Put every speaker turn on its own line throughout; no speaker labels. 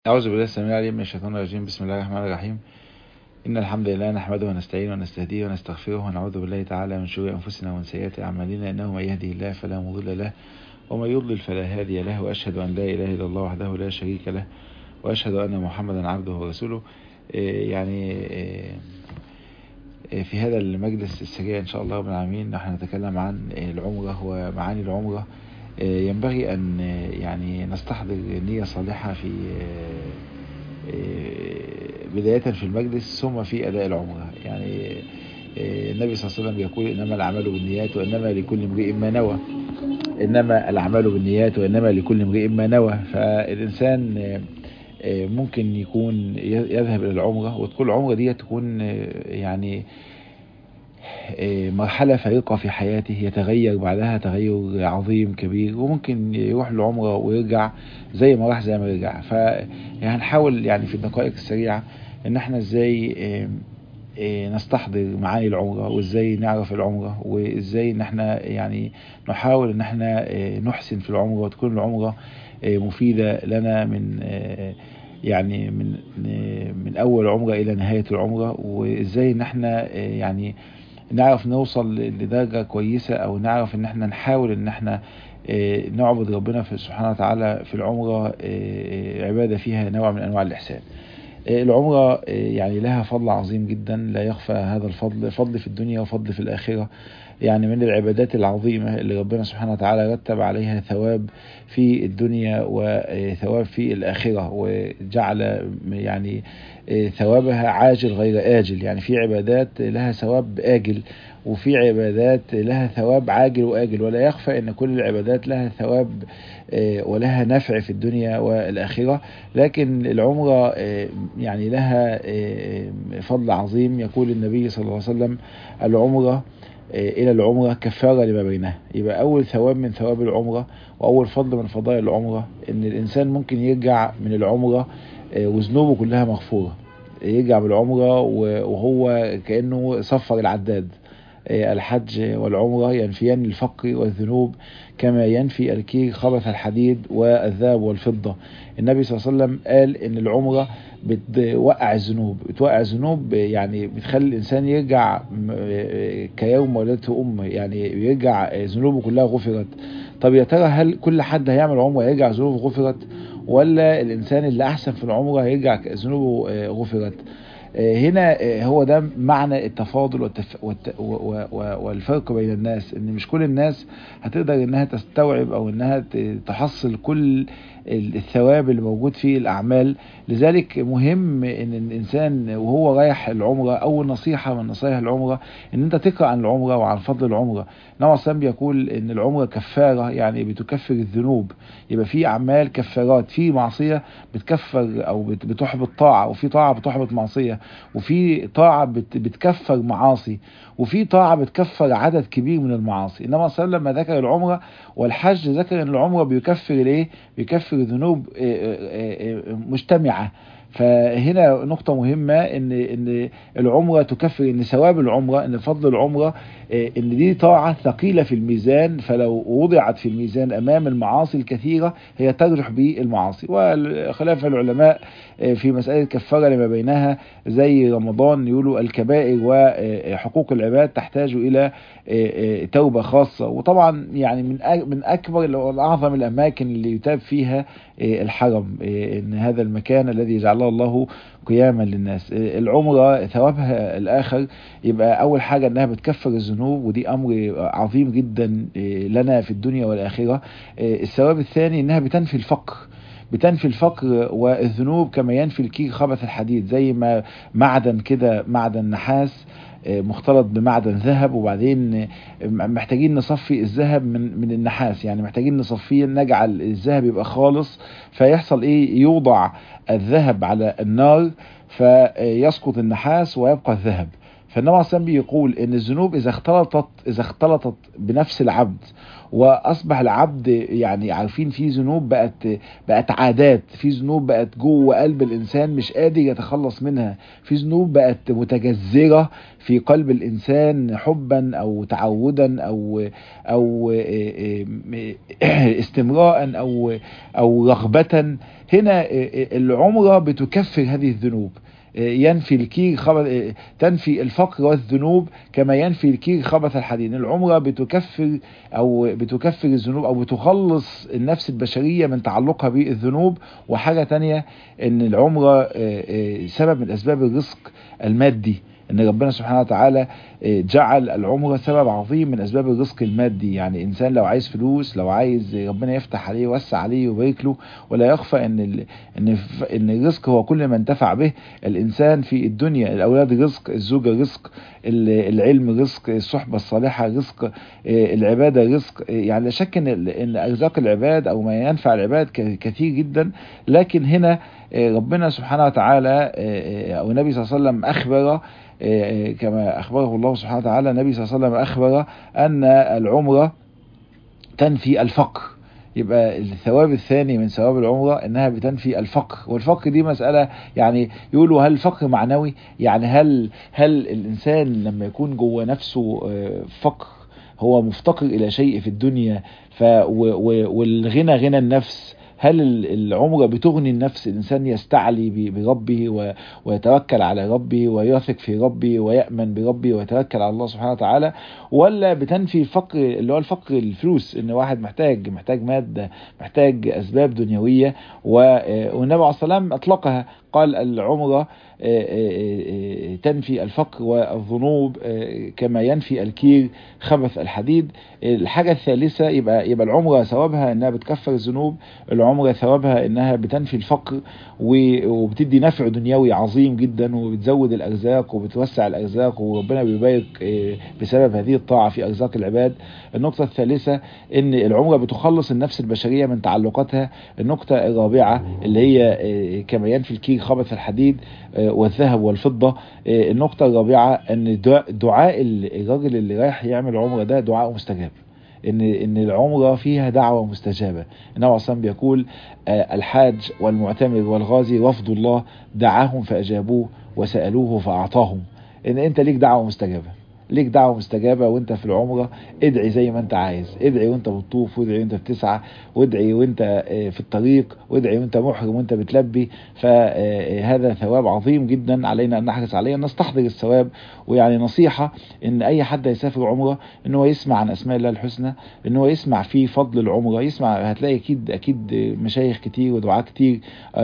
أعوذ بالله السميع العليم من الشيطان الرجيم بسم الله الرحمن الرحيم إن الحمد لله نحمده ونستعينه ونستهديه ونستغفره ونعوذ بالله تعالى من شرور أنفسنا ومن سيئات أعمالنا إنه من يهده الله فلا مضل له ومن يضلل فلا هادي له وأشهد أن لا إله إلا الله وحده لا شريك له وأشهد أن محمدا عبده ورسوله يعني في هذا المجلس السريع إن شاء الله رب العالمين نحن نتكلم عن العمرة ومعاني العمرة ينبغي أن يعني نستحضر نية صالحة في بداية في المجلس ثم في أداء العمرة يعني النبي صلى الله عليه وسلم يقول إنما الأعمال بالنيات وإنما لكل امرئ ما نوى إنما الأعمال بالنيات وإنما لكل امرئ ما نوى فالإنسان ممكن يكون يذهب إلى العمرة وتكون العمرة دي تكون يعني مرحلة فارقة في حياته يتغير بعدها تغير عظيم كبير وممكن يروح العمرة ويرجع زي ما راح زي ما رجع فهنحاول يعني في الدقائق السريعة ان احنا ازاي نستحضر معاني العمرة وازاي نعرف العمرة وازاي ان احنا يعني نحاول ان احنا نحسن في العمرة وتكون العمرة مفيدة لنا من يعني من من اول عمرة الى نهاية العمرة وازاي ان احنا يعني نعرف نوصل لدرجة كويسة او نعرف ان احنا نحاول ان احنا نعبد ربنا في سبحانه وتعالى في العمرة عبادة فيها نوع من انواع الاحسان العمرة يعني لها فضل عظيم جدا لا يخفى هذا الفضل فضل في الدنيا وفضل في الآخرة يعني من العبادات العظيمة اللي ربنا سبحانه وتعالى رتب عليها ثواب في الدنيا وثواب في الآخرة وجعل يعني ثوابها عاجل غير آجل يعني في عبادات لها ثواب آجل وفي عبادات لها ثواب عاجل وآجل ولا يخفى ان كل العبادات لها ثواب ولها نفع في الدنيا والآخرة لكن العمرة يعني لها فضل عظيم يقول النبي صلى الله عليه وسلم العمرة إلى العمرة كفارة لما بينها يبقى أول ثواب من ثواب العمرة وأول فضل من فضائل العمرة إن الإنسان ممكن يرجع من العمرة وذنوبه كلها مغفورة يرجع بالعمرة وهو كأنه صفر العداد الحج والعمرة ينفيان الفقر والذنوب كما ينفي الكير خبث الحديد والذهب والفضة النبي صلى الله عليه وسلم قال ان العمرة بتوقع الذنوب بتوقع الذنوب يعني بتخلي الانسان يرجع كيوم ولدته امه يعني يرجع ذنوبه كلها غفرت طب يا ترى هل كل حد هيعمل عمره يرجع ذنوبه غفرت ولا الانسان اللي احسن في العمره هيرجع ذنوبه غفرت هنا هو ده معنى التفاضل والتف... والت... والفرق بين الناس ان مش كل الناس هتقدر انها تستوعب او انها تحصل كل الثواب اللي موجود في الاعمال لذلك مهم ان الانسان وهو رايح العمره اول نصيحه من نصايح العمره ان انت تقرا عن العمره وعن فضل العمره نوع السلام بيقول ان العمره كفاره يعني بتكفر الذنوب يبقى في اعمال كفارات في معصيه بتكفر او بتحبط طاعه وفي طاعه بتحبط معصيه وفي طاعه بتكفر معاصي وفي طاعه بتكفر عدد كبير من المعاصي انما صلى الله عليه وسلم لما ذكر العمره والحج ذكر ان العمره بيكفر الايه بيكفر ذنوب مجتمعه فهنا نقطة مهمة ان ان العمرة تكفر ان ثواب العمرة ان فضل العمرة ان دي طاعة ثقيلة في الميزان فلو وضعت في الميزان امام المعاصي الكثيرة هي ترجح بالمعاصي وخلاف العلماء في مسألة كفارة لما بينها زي رمضان يقولوا الكبائر وحقوق العباد تحتاج الى توبة خاصة وطبعا يعني من من اكبر واعظم الاماكن اللي يتاب فيها الحرم ان هذا المكان الذي جعله الله قياما للناس العمرة ثوابها الاخر يبقى اول حاجة انها بتكفر الذنوب ودي امر عظيم جدا لنا في الدنيا والاخرة الثواب الثاني انها بتنفي الفقر بتنفي الفقر والذنوب كما ينفي الكير خبث الحديد زي ما معدن كده معدن نحاس مختلط بمعدن ذهب وبعدين محتاجين نصفي الذهب من من النحاس يعني محتاجين نصفيه نجعل الذهب يبقى خالص فيحصل ايه يوضع الذهب على النار فيسقط النحاس ويبقى الذهب فالنبي عليه الصلاه والسلام بيقول ان الذنوب اذا اختلطت اذا اختلطت بنفس العبد واصبح العبد يعني عارفين في ذنوب بقت بقت عادات في ذنوب بقت جوه قلب الانسان مش قادر يتخلص منها في ذنوب بقت متجذره في قلب الانسان حبا او تعودا او او استمراء او او رغبه هنا العمره بتكفر هذه الذنوب ينفي الكير خبث تنفي الفقر والذنوب كما ينفي الكير خبث الحديد العمره بتكفر او بتكفر الذنوب او بتخلص النفس البشريه من تعلقها بالذنوب وحاجه تانية ان العمره سبب من اسباب الرزق المادي ان ربنا سبحانه وتعالى جعل العمره سبب عظيم من اسباب الرزق المادي يعني انسان لو عايز فلوس لو عايز ربنا يفتح عليه ويوسع عليه ويبارك له ولا يخفى ان ال... ان ان الرزق هو كل ما انتفع به الانسان في الدنيا الاولاد رزق الزوجه رزق العلم رزق الصحبه الصالحه رزق العباده رزق يعني لا شك ان ان ارزاق العباد او ما ينفع العباد كثير جدا لكن هنا ربنا سبحانه وتعالى او النبي صلى الله عليه وسلم اخبر كما أخبره الله سبحانه وتعالى النبي صلى الله عليه وسلم أخبر أن العمرة تنفي الفقر يبقى الثواب الثاني من ثواب العمرة انها بتنفي الفقر والفقر دي مسألة يعني يقولوا هل الفقر معنوي يعني هل هل الانسان لما يكون جوه نفسه فقر هو مفتقر الى شيء في الدنيا ف والغنى غنى النفس هل العمره بتغني النفس الانسان يستعلي بربه ويتوكل على ربه ويثق في ربه ويامن بربه ويتوكل على الله سبحانه وتعالى ولا بتنفي الفقر اللي هو الفقر الفلوس ان واحد محتاج محتاج ماده محتاج اسباب دنيويه والنبي عليه الصلاه والسلام اطلقها قال العمره تنفي الفقر والذنوب كما ينفي الكير خبث الحديد الحاجة الثالثة يبقى يبقى العمرة ثوابها انها بتكفر الذنوب العمرة ثوابها انها بتنفي الفقر وبتدي نفع دنيوي عظيم جدا وبتزود الارزاق وبتوسع الارزاق وربنا بيبارك بسبب هذه الطاعة في ارزاق العباد النقطة الثالثة ان العمرة بتخلص النفس البشرية من تعلقاتها النقطة الرابعة اللي هي كما ينفي الكير خبث الحديد والذهب والفضة النقطة الرابعة ان دعاء الراجل اللي رايح يعمل عمرة ده دعاء مستجاب ان ان العمره فيها دعوه مستجابه النبي صلى بيقول الحاج والمعتمر والغازي وفد الله دعاهم فاجابوه وسالوه فاعطاهم ان انت ليك دعوه مستجابه ليك دعوه مستجابه وانت في العمره ادعي زي ما انت عايز ادعي وانت بتطوف وادعي وانت بتسعى وادعي وانت في الطريق وادعي وانت محرم وانت بتلبي فهذا ثواب عظيم جدا علينا ان نحرص عليه ان نستحضر الثواب ويعني نصيحه ان اي حد يسافر عمره ان هو يسمع عن اسماء الله الحسنى ان هو يسمع في فضل العمره يسمع هتلاقي اكيد اكيد مشايخ كتير ودعاء كتير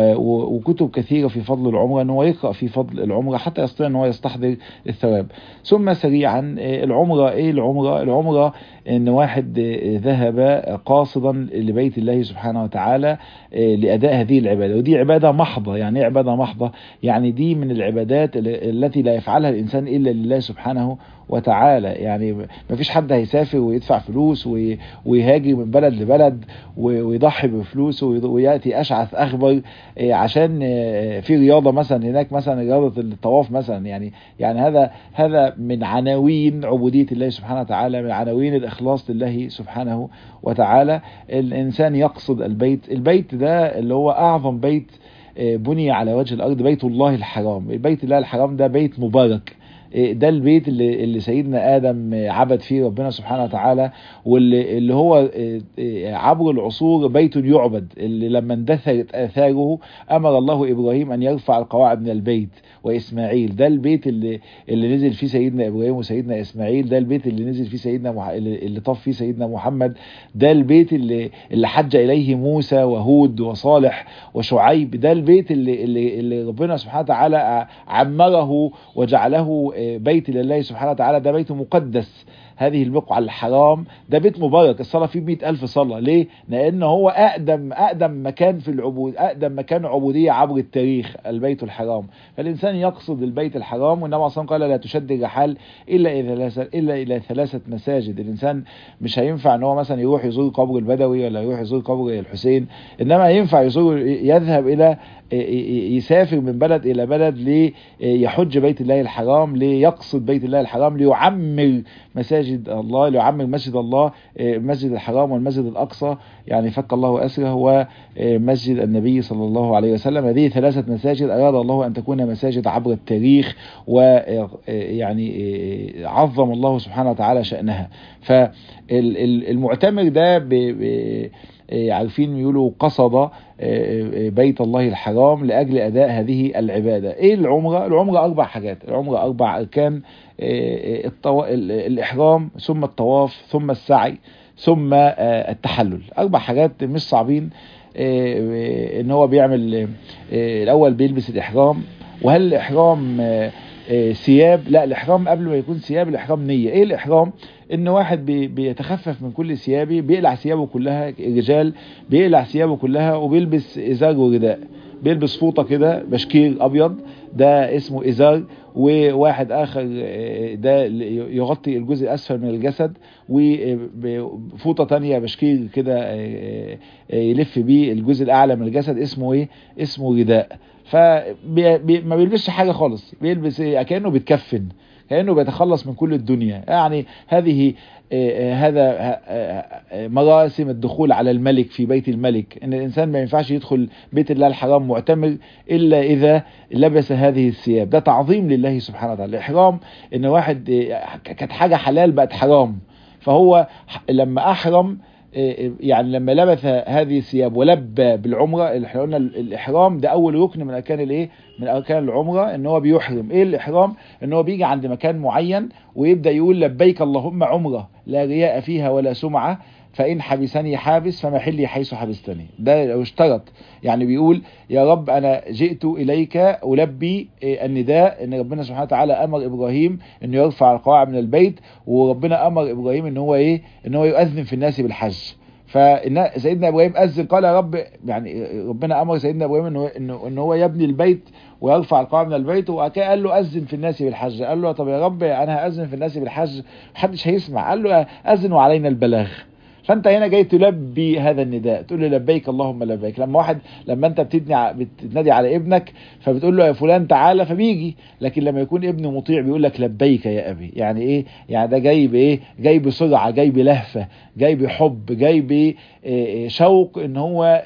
وكتب كثيره في فضل العمره ان هو يقرا في فضل العمره حتى يستطيع ان هو يستحضر الثواب ثم سريعا العمرة ايه العمرة العمرة ان واحد ذهب قاصدا لبيت الله سبحانه وتعالى لاداء هذه العبادة ودي عبادة محضة يعني ايه عبادة محضة يعني دي من العبادات التي لا يفعلها الانسان الا لله سبحانه وتعالى يعني ما فيش حد هيسافر ويدفع فلوس ويهاجر من بلد لبلد ويضحي بفلوسه وياتي اشعث اخبر عشان في رياضه مثلا هناك مثلا رياضه الطواف مثلا يعني يعني هذا هذا من عناوين عبوديه الله سبحانه وتعالى من عناوين الاخلاص لله سبحانه وتعالى الانسان يقصد البيت البيت ده اللي هو اعظم بيت بني على وجه الارض بيت الله الحرام البيت الله الحرام ده بيت مبارك ده البيت اللي, اللي سيدنا ادم عبد فيه ربنا سبحانه وتعالى واللي اللي هو عبر العصور بيت يعبد اللي لما اندثرت اثاره امر الله ابراهيم ان يرفع القواعد من البيت واسماعيل ده البيت اللي اللي نزل فيه سيدنا ابراهيم وسيدنا اسماعيل ده البيت اللي نزل فيه سيدنا مح... اللي طاف فيه سيدنا محمد ده البيت اللي اللي حج اليه موسى وهود وصالح وشعيب ده البيت اللي اللي, اللي ربنا سبحانه وتعالى عمره وجعله بيت لله سبحانه وتعالى ده بيت مقدس هذه البقعة الحرام ده بيت مبارك الصلاة فيه مئة ألف صلاة ليه؟ لأن هو أقدم أقدم مكان في العبود أقدم مكان عبودية عبر التاريخ البيت الحرام فالإنسان يقصد البيت الحرام والنبي صلى الله عليه وسلم قال لا تشد الرحال إلا إلى ثلاثة إلا إلى ثلاثة مساجد الإنسان مش هينفع إن هو مثلا يروح يزور قبر البدوي ولا يروح يزور قبر الحسين إنما ينفع يزور يذهب إلى يسافر من بلد الى بلد ليحج بيت الله الحرام ليقصد بيت الله الحرام ليعمر مساجد الله ليعمر مسجد الله مسجد الحرام والمسجد الاقصى يعني فك الله اسره ومسجد النبي صلى الله عليه وسلم هذه ثلاثه مساجد اراد الله ان تكون مساجد عبر التاريخ ويعني عظم الله سبحانه وتعالى شانها فالمعتمر ده عارفين يقولوا قصد بيت الله الحرام لأجل أداء هذه العبادة إيه العمرة؟ العمرة أربع حاجات العمرة أربع أركان الطو... الإحرام ثم الطواف ثم السعي ثم التحلل أربع حاجات مش صعبين إن هو بيعمل الأول بيلبس الإحرام وهل الإحرام ثياب لا الإحرام قبل ما يكون ثياب الإحرام نية إيه الإحرام؟ ان واحد بي بيتخفف من كل ثيابه بيقلع ثيابه كلها الرجال بيقلع ثيابه كلها وبيلبس ازار ورداء بيلبس فوطه كده بشكير ابيض ده اسمه ازار وواحد اخر ده يغطي الجزء الاسفل من الجسد وفوطه تانية بشكير كده يلف بيه الجزء الاعلى من الجسد اسمه ايه اسمه رداء فما بيلبسش حاجه خالص بيلبس ايه كانه بيتكفن كانه بيتخلص من كل الدنيا يعني هذه هذا مراسم الدخول على الملك في بيت الملك ان الانسان ما ينفعش يدخل بيت الله الحرام معتمر الا اذا لبس هذه الثياب ده تعظيم لله سبحانه وتعالى الاحرام ان واحد كانت حاجه حلال بقت حرام فهو لما احرم يعني لما لبث هذه الثياب ولبى بالعمره احنا قلنا الاحرام ده اول ركن من اركان الايه من اركان العمره ان هو بيحرم ايه الاحرام ان هو بيجي عند مكان معين ويبدا يقول لبيك اللهم عمره لا رياء فيها ولا سمعه فإن حبسني حابس فمحلي حيث حبستني ده لو اشترط يعني بيقول يا رب أنا جئت إليك ألبي النداء إن ربنا سبحانه وتعالى أمر إبراهيم إنه يرفع القواعد من البيت وربنا أمر إبراهيم إن هو إيه إن هو يؤذن في الناس بالحج فسيدنا ابراهيم اذن قال يا رب يعني ربنا امر سيدنا ابراهيم انه انه ان هو يبني البيت ويرفع القواعد من البيت وبعد قال له اذن في الناس بالحج قال له طب يا رب انا هاذن في الناس بالحج محدش هيسمع قال له اذن وعلينا البلاغ فانت هنا جاي تلبي هذا النداء تقول له لبيك اللهم لبيك لما واحد لما انت بتدني بتنادي على ابنك فبتقول له يا فلان تعالى فبيجي لكن لما يكون ابن مطيع بيقول لك لبيك يا ابي يعني ايه يعني ده جاي بايه جاي بسرعه جاي بلهفه جاي بحب جاي بشوق ان هو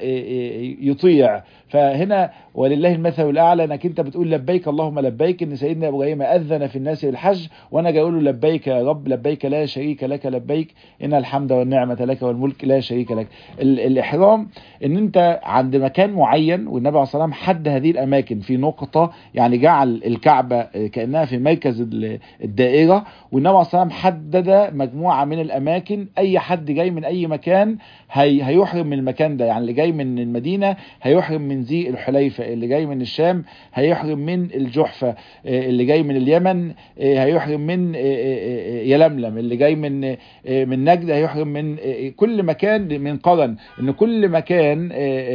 يطيع فهنا ولله المثل الاعلى انك انت بتقول لبيك اللهم لبيك ان سيدنا ابراهيم اذن في الناس بالحج وانا جاي اقول له لبيك يا رب لبيك لا شريك لك لبيك ان الحمد والنعمه لك والملك لا شريك لك الاحرام ان انت عند مكان معين والنبي عليه الصلاه والسلام حد هذه الاماكن في نقطه يعني جعل الكعبه كانها في مركز الدائره والنبي عليه الصلاه والسلام حدد مجموعه من الاماكن اي حد جاي من اي مكان هي هيحرم من المكان ده يعني اللي جاي من المدينه هيحرم من ذي الحليفه اللي جاي من الشام هيحرم من الجحفه اللي جاي من اليمن هيحرم من يلملم اللي جاي من من نجد هيحرم من كل مكان من قرن ان كل مكان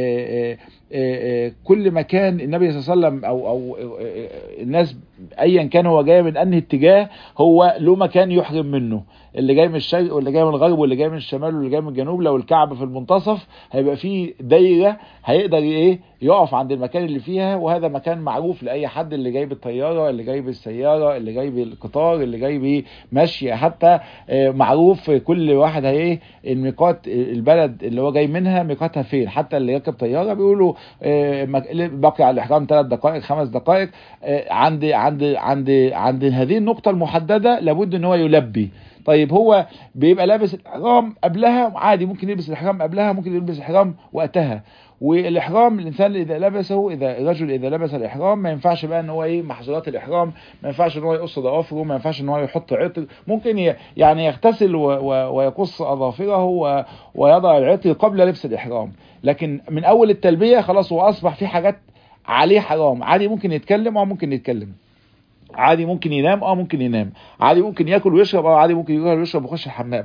كل مكان النبي صلى الله عليه وسلم او او الناس ايا كان هو جاي من انهي اتجاه هو له مكان يحرم منه اللي جاي من الشرق واللي جاي من الغرب واللي جاي من الشمال واللي جاي من الجنوب لو الكعبه في المنتصف هيبقى في دايره هيقدر ايه يقف عند المكان اللي فيها وهذا مكان معروف لاي حد اللي جاي بالطياره اللي جاي بالسياره اللي جاي بالقطار اللي جاي بمشي حتى معروف كل واحد ايه الميقات البلد اللي هو جاي منها ميقاتها فين حتى اللي يركب طياره بيقولوا باقي على الاحرام ثلاث دقائق خمس دقائق عند عند عند عند هذه النقطه المحدده لابد ان هو يلبي طيب هو بيبقى لابس الاحرام قبلها عادي ممكن يلبس الاحرام قبلها ممكن يلبس الاحرام وقتها والاحرام الانسان اذا لبسه اذا الرجل اذا لبس الاحرام ما ينفعش بقى ان هو ايه محظورات الاحرام ما ينفعش ان هو يقص ضوافره ما ينفعش ان هو يحط عطر ممكن يعني يغتسل ويقص اظافره ويضع العطر قبل لبس الاحرام لكن من اول التلبيه خلاص هو اصبح في حاجات عليه حرام عادي ممكن يتكلم او ممكن يتكلم عادي ممكن ينام اه ممكن ينام عادي ممكن ياكل ويشرب اه عادي ممكن ياكل ويشرب ويخش الحمام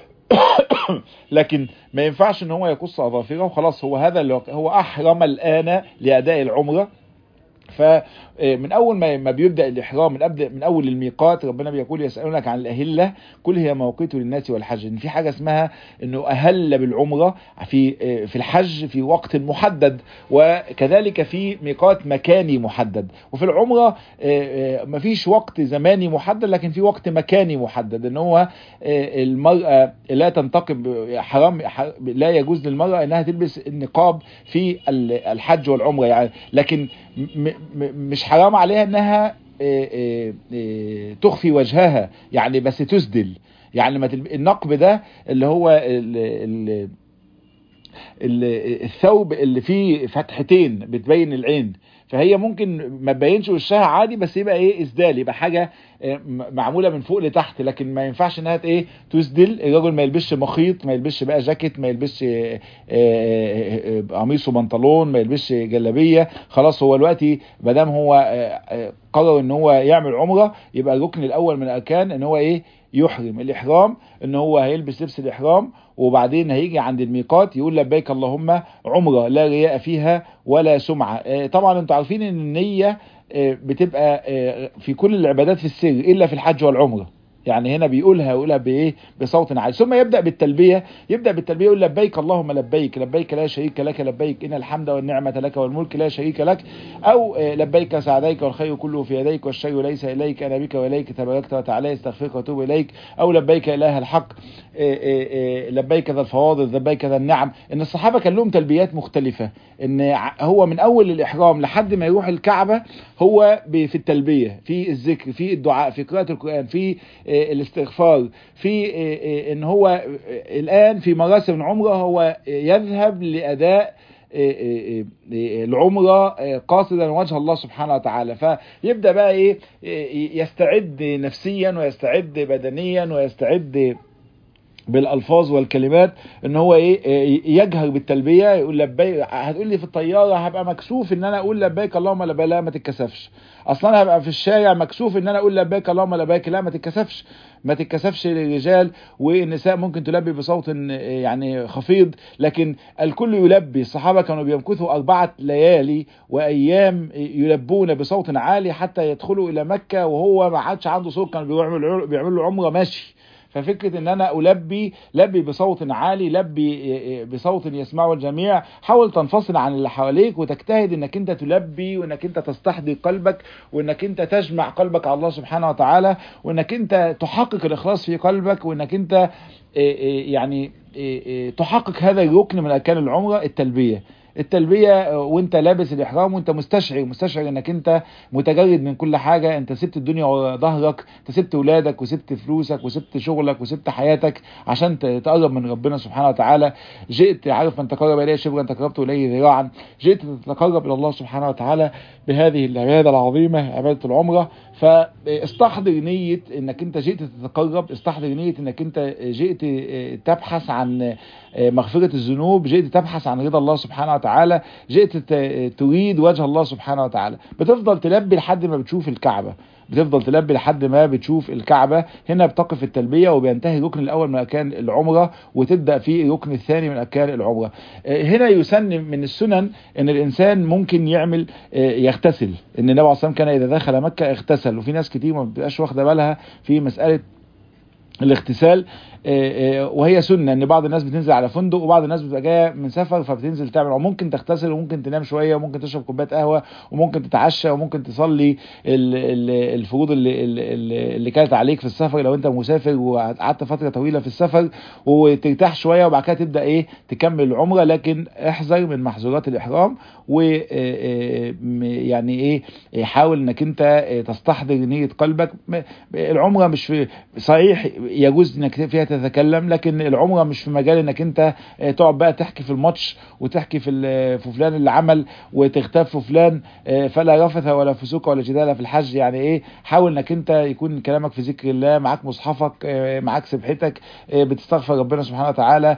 لكن ما ينفعش ان هو يقص اظافره وخلاص هو هذا اللي هو احرم الان لاداء العمره فمن اول ما ما بيبدا الاحرام من ابدا من اول الميقات ربنا بيقول يسالونك عن الاهله كل هي مواقيت للناس والحج ان في حاجه اسمها انه اهل بالعمره في في الحج في وقت محدد وكذلك في ميقات مكاني محدد وفي العمره ما فيش وقت زماني محدد لكن في وقت مكاني محدد ان هو المراه لا تنتقب حرام لا يجوز للمراه انها تلبس النقاب في الحج والعمره يعني لكن مش حرام عليها انها تخفي وجهها يعني بس تسدل يعني ما تلب... النقب ده اللي هو ال... ال... ال... الثوب اللي فيه فتحتين بتبين العين فهي ممكن ما تبينش وشها عادي بس يبقى ايه اسدال يبقى حاجه معموله من فوق لتحت لكن ما ينفعش انها ايه تسدل الراجل ما يلبسش مخيط ما يلبسش بقى جاكيت ما يلبسش قميص وبنطلون ما يلبسش جلابيه خلاص هو دلوقتي ما دام هو قرر ان هو يعمل عمره يبقى الركن الاول من الاركان ان هو ايه يحرم الاحرام ان هو هيلبس لبس الاحرام وبعدين هيجي عند الميقات يقول لبيك اللهم عمره لا رياء فيها ولا سمعه طبعا انتوا عارفين ان النيه بتبقى في كل العبادات في السر الا في الحج والعمره يعني هنا بيقولها يقولها بايه بصوت عالي ثم يبدا بالتلبيه يبدا بالتلبيه يقول لبيك اللهم لبيك لبيك لا شريك لك لبيك ان الحمد والنعمه لك والملك لا شريك لك او لبيك سعديك والخير كله في يديك والشر ليس اليك انا بك واليك تباركت وتعالى استغفرك واتوب اليك او لبيك اله الحق لبيك ذا الفواضل لبيك ذا النعم ان الصحابه كان لهم تلبيات مختلفه ان هو من اول الاحرام لحد ما يروح الكعبه هو في التلبيه في الذكر في الدعاء في قراءه القران في الاستغفار في ان هو الان في مراسم العمره هو يذهب لاداء العمرة قاصدا وجه الله سبحانه وتعالى فيبدأ بقى ايه يستعد نفسيا ويستعد بدنيا ويستعد بالالفاظ والكلمات ان هو ايه يجهر بالتلبيه يقول لبيك هتقول لي في الطياره هبقى مكسوف ان انا اقول لبيك اللهم لبيك لا ما تتكسفش اصلا هبقى في الشارع مكسوف ان انا اقول لبيك اللهم لبيك لا ما تتكسفش ما تتكسفش للرجال والنساء ممكن تلبي بصوت يعني خفيض لكن الكل يلبي الصحابه كانوا بيمكثوا اربعه ليالي وايام يلبون بصوت عالي حتى يدخلوا الى مكه وهو ما عادش عنده صوت كانوا بيعملوا بيعملوا عمره ماشي ففكرة ان انا البي لبي بصوت عالي لبي بصوت يسمعه الجميع حاول تنفصل عن اللي حواليك وتجتهد انك انت تلبي وانك انت تستحضر قلبك وانك انت تجمع قلبك على الله سبحانه وتعالى وانك انت تحقق الاخلاص في قلبك وانك انت يعني تحقق هذا الركن من اركان العمره التلبيه التلبيه وانت لابس الاحرام وانت مستشعر مستشعر انك انت متجرد من كل حاجه انت سبت الدنيا ورا ظهرك انت سبت ولادك وسبت فلوسك وسبت شغلك وسبت حياتك عشان تقرب من ربنا سبحانه وتعالى جئت عارف من تقرب اليه شبرا تقربت اليه ذراعا جئت تتقرب الى الله سبحانه وتعالى بهذه العباده العظيمه عباده العمره فاستحضر نية انك انت جئت تتقرب استحضر نية انك انت جئت تبحث عن مغفرة الذنوب جئت تبحث عن رضا الله سبحانه وتعالى جئت تريد وجه الله سبحانه وتعالى بتفضل تلبي لحد ما بتشوف الكعبة بتفضل تلبي لحد ما بتشوف الكعبة هنا بتقف التلبية وبينتهي الركن الأول من أركان العمرة وتبدأ في الركن الثاني من أركان العمرة هنا يسن من السنن أن الإنسان ممكن يعمل يغتسل أن النبي عليه الصلاة كان إذا دخل مكة اغتسل وفي ناس كتير ما بتبقاش واخدة بالها في مسألة الاغتسال وهي سنه ان بعض الناس بتنزل على فندق وبعض الناس بتبقى جايه من سفر فبتنزل تعمل وممكن تغتسل وممكن تنام شويه وممكن تشرب كوبايه قهوه وممكن تتعشى وممكن تصلي الفروض اللي, اللي كانت عليك في السفر لو انت مسافر وقعدت فتره طويله في السفر وترتاح شويه وبعد كده تبدا ايه تكمل العمره لكن احذر من محظورات الاحرام و يعني ايه حاول انك انت تستحضر نيه قلبك العمره مش في صحيح يجوز انك فيها تتكلم لكن العمره مش في مجال انك انت تقعد بقى تحكي في الماتش وتحكي في في فلان اللي عمل وتغتاب في فلان فلا رفث ولا فسوق ولا جدال في الحج يعني ايه حاول انك انت يكون كلامك في ذكر الله معاك مصحفك معاك سبحتك بتستغفر ربنا سبحانه وتعالى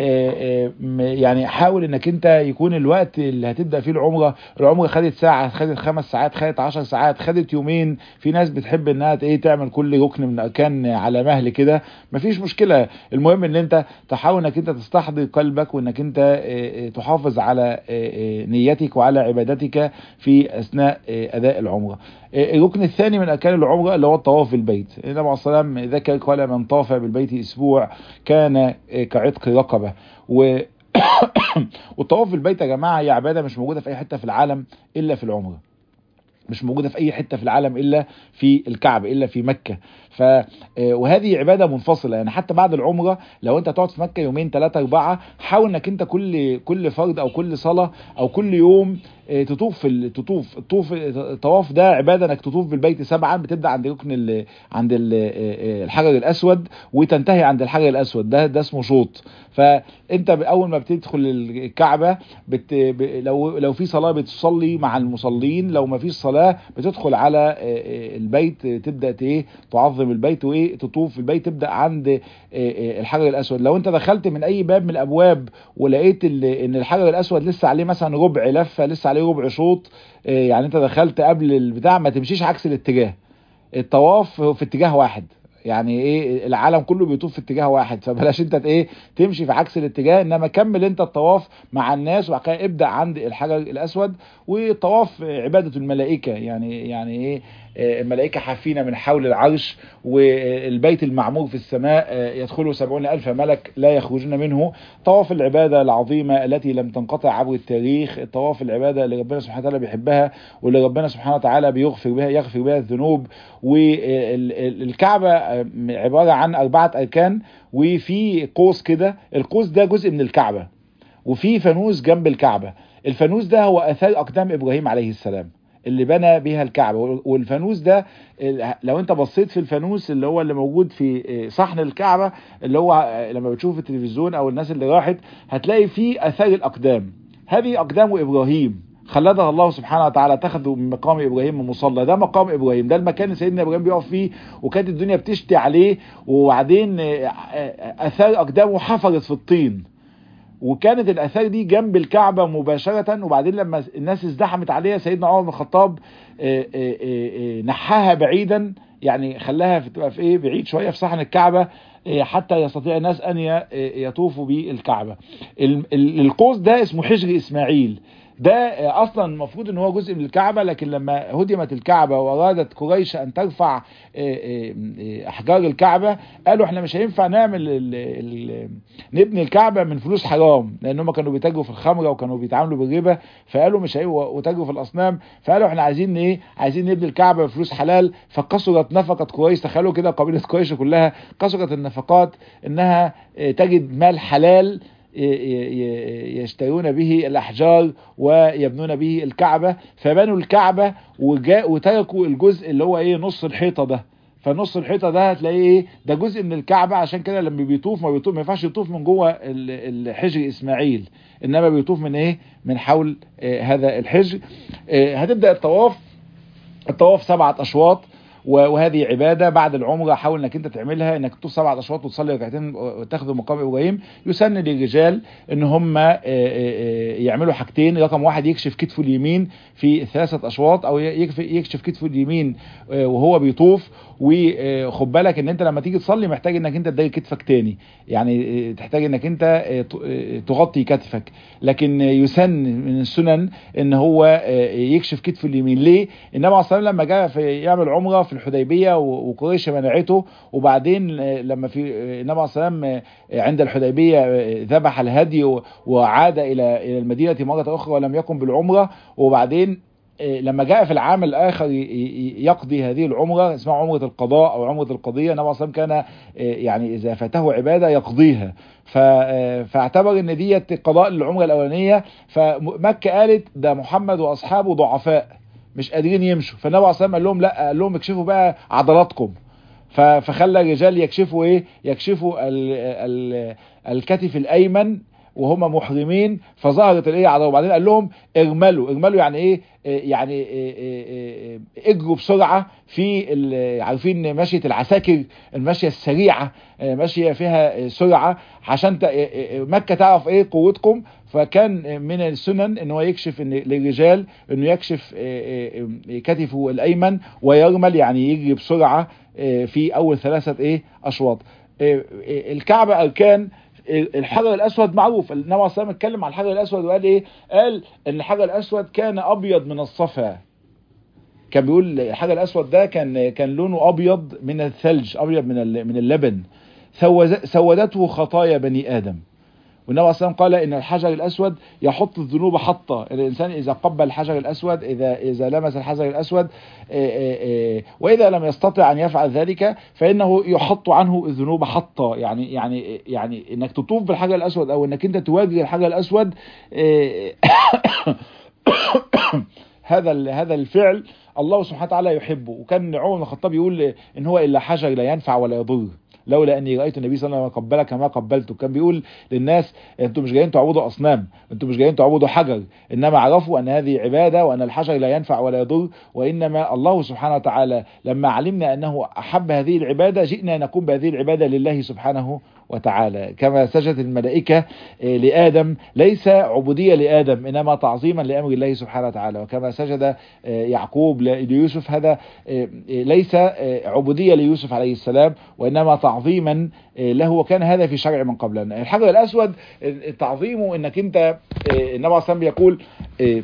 يعني حاول انك انت يكون الوقت اللي هتبدا فيه العمره العمره خدت ساعه خدت خمس ساعات خدت 10 ساعات خدت يومين في ناس بتحب انها ايه تعمل كل ركن من اركان على مهل كده مفيش مشكله المهم ان انت تحاول انك انت تستحضر قلبك وانك انت تحافظ على نيتك وعلى عبادتك في اثناء اداء العمره الركن الثاني من اركان العمره اللي هو الطواف بالبيت النبي عليه الصلاه والسلام ذكر قال من طاف بالبيت اسبوع كان كعتق رقبه و والطواف بالبيت يا جماعه هي عباده مش موجوده في اي حته في العالم الا في العمره مش موجوده في اي حته في العالم الا في الكعبه الا في مكه ف وهذه عباده منفصله يعني حتى بعد العمره لو انت تقعد في مكه يومين ثلاثه اربعه حاول انك انت كل كل فرد او كل صلاه او كل يوم تطوف في تطوف الطوف الطواف ده عباده انك تطوف بالبيت سبعا بتبدا عند ركن ال عند ال الحجر الاسود وتنتهي عند الحجر الاسود ده ده اسمه شوط فانت اول ما بتدخل الكعبه بت لو لو في صلاه بتصلي مع المصلين لو ما فيش صلاه بتدخل على البيت تبدا ايه تعظم البيت وايه تطوف في البيت تبدا عند الحجر الاسود لو انت دخلت من اي باب من الابواب ولقيت ان الحجر الاسود لسه عليه مثلا ربع لفه لسه عليه ربع شوط يعني انت دخلت قبل البتاع ما تمشيش عكس الاتجاه الطواف في اتجاه واحد يعني ايه العالم كله بيطوف في اتجاه واحد فبلاش انت ايه تمشي في عكس الاتجاه انما كمل انت الطواف مع الناس وبعد كده ابدا عند الحجر الاسود والطواف عباده الملائكه يعني يعني ايه الملائكة حافين من حول العرش والبيت المعمور في السماء يدخله سبعون ألف ملك لا يخرجون منه طواف العبادة العظيمة التي لم تنقطع عبر التاريخ طواف العبادة اللي ربنا سبحانه وتعالى بيحبها واللي ربنا سبحانه وتعالى بيغفر بها يغفر بها الذنوب والكعبة عبارة عن أربعة أركان وفي قوس كده القوس ده جزء من الكعبة وفي فانوس جنب الكعبة الفانوس ده هو أثار أقدام إبراهيم عليه السلام اللي بنى بيها الكعبة والفانوس ده لو انت بصيت في الفانوس اللي هو اللي موجود في صحن الكعبة اللي هو لما بتشوف في التلفزيون او الناس اللي راحت هتلاقي فيه اثار الاقدام هذه اقدام ابراهيم خلدها الله سبحانه وتعالى اتخذوا من مقام ابراهيم مصلى ده مقام ابراهيم ده المكان اللي سيدنا ابراهيم بيقف فيه وكانت الدنيا بتشتي عليه وبعدين اثار اقدامه حفرت في الطين وكانت الاثار دي جنب الكعبه مباشره وبعدين لما الناس ازدحمت عليها سيدنا عمر بن الخطاب نحاها بعيدا يعني خلاها في تبقى في ايه بعيد شويه في صحن الكعبه حتى يستطيع الناس ان يطوفوا بالكعبه القوس ده اسمه حجر اسماعيل ده اصلا المفروض ان هو جزء من الكعبه لكن لما هدمت الكعبه وارادت قريش ان ترفع احجار الكعبه قالوا احنا مش هينفع نعمل ال ال نبني الكعبه من فلوس حرام لان هم كانوا بيتاجروا في الخمره وكانوا بيتعاملوا بالربا فقالوا مش هيبقوا وتاجروا في الاصنام فقالوا احنا عايزين ايه عايزين نبني الكعبه بفلوس حلال فكسرت نفقه قريش تخيلوا كده قبيله قريش كلها كسرت النفقات انها تجد مال حلال يشترون به الأحجار ويبنون به الكعبة فبنوا الكعبة وجاء وتركوا الجزء اللي هو ايه نص الحيطة ده فنص الحيطه ده هتلاقيه ايه ده جزء من الكعبه عشان كده لما بيطوف ما بيطوف ما ينفعش يطوف من جوه الحجر اسماعيل انما بيطوف من ايه من حول آه هذا الحجر آه هتبدا الطواف الطواف سبعه اشواط وهذه عبادة بعد العمرة حاول انك انت تعملها انك تطوف سبعة اشواط وتصلي ركعتين وتاخذ مقام ابراهيم يسن للرجال ان هم يعملوا حاجتين رقم واحد يكشف كتفه اليمين في ثلاثة اشواط او يكشف كتفه اليمين وهو بيطوف وخد بالك ان انت لما تيجي تصلي محتاج انك انت تضايق كتفك تاني يعني تحتاج انك انت تغطي كتفك لكن يسن من السنن ان هو يكشف كتفه اليمين ليه النبي عليه الصلاه لما جاء في يعمل عمره في الحديبيه وقريش منعته وبعدين لما في النبي عليه الصلاه عند الحديبيه ذبح الهدي وعاد الى الى المدينه مره اخرى ولم يقم بالعمره وبعدين لما جاء في العام الاخر يقضي هذه العمره اسمها عمره القضاء او عمره القضيه النبي صلى الله عليه وسلم كان يعني اذا فاته عباده يقضيها فاعتبر ان ديت قضاء للعمره الاولانيه فمكه قالت ده محمد واصحابه ضعفاء مش قادرين يمشوا فالنبي عليه الصلاه والسلام قال لهم لا قال لهم اكشفوا بقى عضلاتكم ف- فخلى الرجال يكشفوا ايه يكشفوا ال ال الكتف الايمن وهم محرمين فظهرت الايه عضله وبعدين قال لهم ارملوا ارملوا يعني ايه إيه يعني إيه إيه إيه اجروا بسرعه في ال- عارفين مشيه العساكر المشيه السريعه آه، ماشيه فيها آه، سرعه عشان ت- آه، آه، مكه تعرف ايه قوتكم فكان من السنن ان هو يكشف ان للرجال انه يكشف آه، آه، آه، كتفه الايمن ويرمل يعني يجري بسرعه آه، في اول ثلاثه ايه اشواط آه، آه، الكعبه اركان الحجر الاسود معروف النبي صلى الله عليه وسلم اتكلم عن الحجر الاسود وقال ايه قال ان الحجر الاسود كان ابيض من الصفا كان بيقول الحجر الاسود ده كان كان لونه ابيض من الثلج ابيض من ال- من اللبن سوز- سودته خطايا بني ادم والنبي عليه الصلاه والسلام قال ان الحجر الاسود يحط الذنوب حطه الانسان اذا قبل الحجر الاسود اذا اذا لمس الحجر الاسود آه، آه، آه، واذا لم يستطع ان يفعل ذلك فانه يحط عنه الذنوب حطه يعني يعني يعني انك تطوف بالحجر الاسود او انك انت تواجه الحجر الاسود آه، هذا ال- هذا الفعل الله سبحانه وتعالى يحبه وكان عمر بن الخطاب يقول ان هو الا حجر لا ينفع ولا يضر لولا اني رايت النبي صلى الله عليه وسلم قبلك ما قبلته كان بيقول للناس انتم مش جايين تعبدوا اصنام انتم مش جايين تعبدوا حجر انما عرفوا ان هذه عباده وان الحجر لا ينفع ولا يضر وانما الله سبحانه وتعالى لما علمنا انه احب هذه العباده جئنا نقوم بهذه العباده لله سبحانه وتعالى كما سجدت الملائكة آه، لآدم ليس عبودية لآدم إنما تعظيما لأمر الله سبحانه وتعالى وكما سجد آه، يعقوب ل- ليوسف هذا آه، آه، ليس آه، عبودية ليوسف عليه السلام وإنما تعظيما آه، له وكان هذا في شرع من قبلنا الحجر الأسود آه، تعظيمه إنك أنت آه، النبي عليه الصلاة والسلام بيقول آه،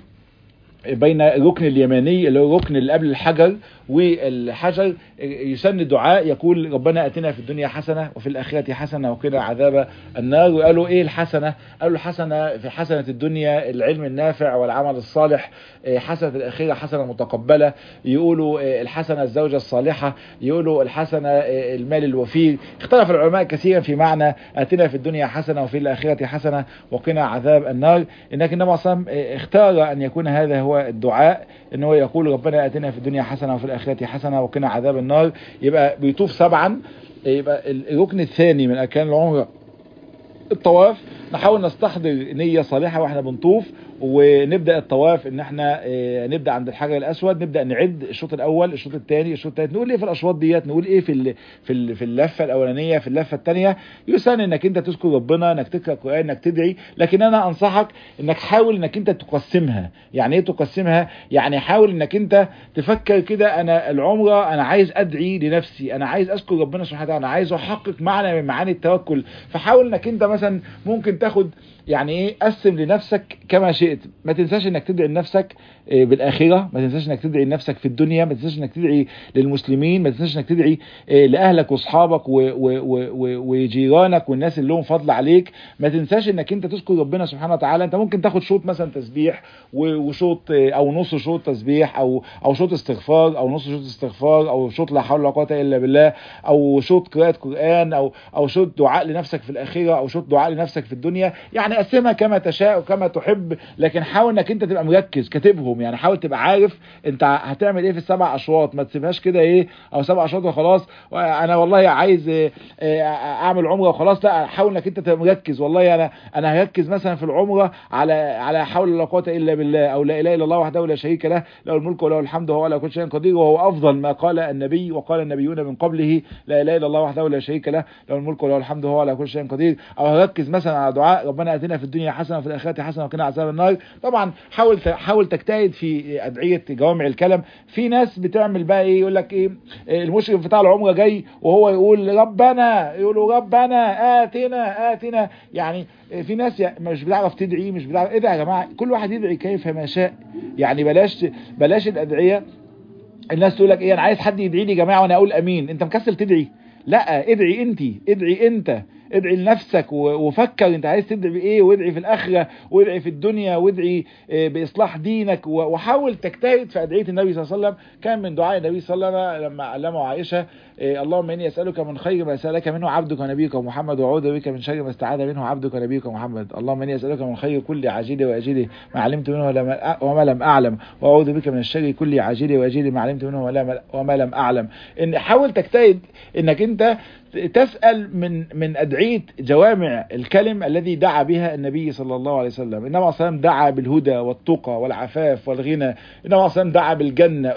بين الركن اليماني اللي هو الركن اللي قبل الحجر والحجر يسن دعاء يقول ربنا اتنا في الدنيا حسنه وفي الاخره حسنه وقنا عذاب النار وقالوا ايه الحسنه؟ قالوا الحسنه في حسنه الدنيا العلم النافع والعمل الصالح إيه حسنه الاخره حسنه متقبله يقولوا إيه الحسنه الزوجه الصالحه يقولوا الحسنه إيه المال الوفير اختلف العلماء كثيرا في معنى اتنا في الدنيا حسنه وفي الاخره حسنه وقنا عذاب النار انك النبي صلى الله عليه وسلم اختار ان يكون هذا هو الدعاء ان هو يقول ربنا اتنا في الدنيا حسنه وفي الاخره حسنه وقنا عذاب النار يبقى بيطوف سبعا يبقى الركن الثاني من اركان العمره الطواف نحاول نستحضر نية صالحة واحنا بنطوف ونبدا الطواف ان احنا اه نبدا عند الحجر الاسود نبدا نعد الشوط الاول الشوط الثاني الشوط الثالث نقول ايه في الاشواط ديت نقول ايه في ال- في ال- في اللفه الاولانيه في اللفه الثانيه يسن انك انت تذكر ربنا انك تقرا قران انك تدعي لكن انا انصحك انك حاول انك انت تقسمها يعني ايه تقسمها يعني حاول انك انت تفكر كده انا العمره انا عايز ادعي لنفسي انا عايز اذكر ربنا سبحانه وتعالى انا عايز احقق معنى من معاني التوكل فحاول انك انت مثلا ممكن تاخد يعني ايه قسم لنفسك كما شئت ما تنساش انك تدعي لنفسك آه، بالاخره ما تنساش انك تدعي لنفسك في الدنيا ما تنساش انك تدعي للمسلمين ما تنساش انك تدعي آه، لاهلك واصحابك و- و- و- و- وجيرانك والناس اللي لهم فضل عليك ما تنساش انك انت تذكر ربنا سبحانه وتعالى انت ممكن تاخد شوط مثلا تسبيح و- وشوط آه، او نص شوط تسبيح او او شوط استغفار او نص شوط استغفار او شوط لا حول ولا قوه الا بالله او شوط قراءه قران او او شوط دعاء لنفسك في الاخره او شوط دعاء لنفسك في الدنيا يعني قسمها كما تشاء وكما تحب لكن حاول انك انت تبقى مركز كاتبهم يعني حاول تبقى عارف انت هتعمل ايه في السبع اشواط ما تسيبهاش كده ايه او سبع اشواط وخلاص انا والله عايز آه، آه، اعمل عمره وخلاص لا حاول انك انت تبقى مركز والله انا انا هركز مثلا في العمره على على حول ولا قوه الا بالله او لا اله الا الله وحده لا شريك له له الملك وله الحمد وهو على كل شيء قدير وهو افضل ما قال النبي وقال النبيون من قبله لا اله الا الله وحده لا شريك له له الملك وله الحمد وهو على كل شيء قدير او هركز مثلا على دعاء ربنا اتنا في الدنيا حسنه وفي الاخره حسنه وقنا عذاب النار طبعا حاول حاول تجتهد في ادعيه جوامع الكلم في ناس بتعمل بقى ايه يقول لك ايه المشرف بتاع العمره جاي وهو يقول ربنا يقولوا ربنا اتنا اتنا يعني في ناس يعني مش بتعرف تدعي مش بتعرف ايه ده يا جماعه كل واحد يدعي كيف ما شاء يعني بلاش بلاش الادعيه الناس تقول لك ايه انا عايز حد يدعي لي يا جماعه وانا اقول امين انت مكسل تدعي لا ادعي انت ادعي انت ادعي لنفسك وفكر انت عايز تدعي بايه وادعي في الاخره وادعي في الدنيا وادعي باصلاح دينك وحاول تجتهد في ادعيه النبي صلى الله عليه وسلم كان من دعاء النبي صلى الله عليه وسلم لما علمه عائشه اللهم اني اسالك من خير ما سالك منه عبدك ونبيك محمد واعوذ بك من شر ما استعاذ منه عبدك ونبيك محمد اللهم اني اسالك من خير كل عاجله واجله ما علمت منه وما لم اعلم واعوذ بك من الشر كل عاجله واجله ما علمت منه وما لم اعلم ان حاول تجتهد انك انت تسأل من من أدعية جوامع الكلم الذي دعا بها النبي صلى الله عليه وسلم النبي صلى الله عليه وسلم دعا بالهدى والتقى والعفاف والغنى النبي صلى الله عليه وسلم دعا بالجنة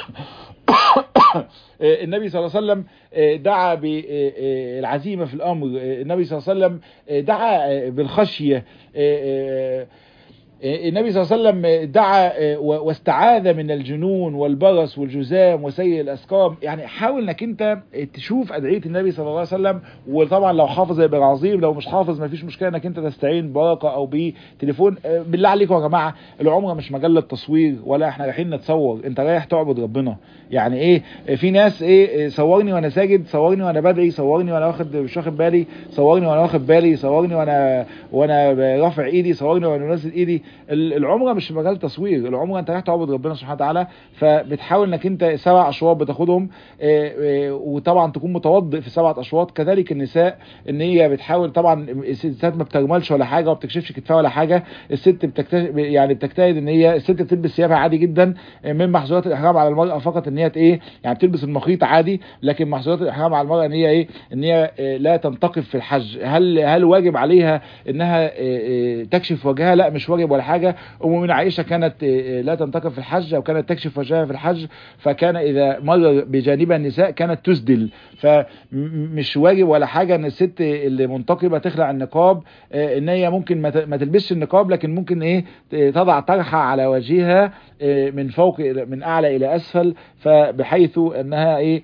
النبي صلى الله عليه وسلم دعا بالعزيمة في الأمر النبي صلى الله عليه وسلم دعا بالخشية النبي صلى الله عليه وسلم دعا واستعاذ من الجنون والبرص والجذام وسيء الاسقام يعني حاول انك انت تشوف ادعيه النبي صلى الله عليه وسلم وطبعا لو حافظ يبقى عظيم لو مش حافظ ما فيش مشكله انك انت تستعين بورقه او بتليفون بالله عليكم يا جماعه العمره مش مجله تصوير ولا احنا رايحين نتصور انت رايح تعبد ربنا يعني ايه في ناس ايه صورني وانا ساجد صورني وانا بدعي صورني وانا واخد مش واخد بالي صورني وانا واخد بالي صورني وانا وانا رافع ايدي صورني وانا منزل ايدي العمره مش مجال تصوير العمره انت رايح تعبد ربنا سبحانه وتعالى فبتحاول انك انت سبع اشواط بتاخدهم وطبعا تكون متوضئ في سبعه اشواط كذلك النساء ان هي بتحاول طبعا الستات ما بتجملش ولا حاجه وما بتكشفش كتفها ولا حاجه الست بتكتشف يعني بتجتهد ان هي الست بتلبس ثيابها عادي جدا من محظورات الاحرام على المراه فقط ان هي ايه يعني بتلبس المخيط عادي لكن محظورات الاحرام على المراه ان هي ايه ان هي لا تنتقب في الحج هل هل واجب عليها انها تكشف وجهها لا مش واجب ولا حاجه ام من عائشه كانت لا تنتقب في الحج او كانت تكشف وجهها في الحج فكان اذا مر بجانبها النساء كانت تسدل فمش واجب ولا حاجه ان الست اللي منتقبه تخلع النقاب ان هي ممكن ما تلبسش النقاب لكن ممكن ايه تضع طرحه على وجهها من فوق من اعلى الى اسفل فبحيث انها ايه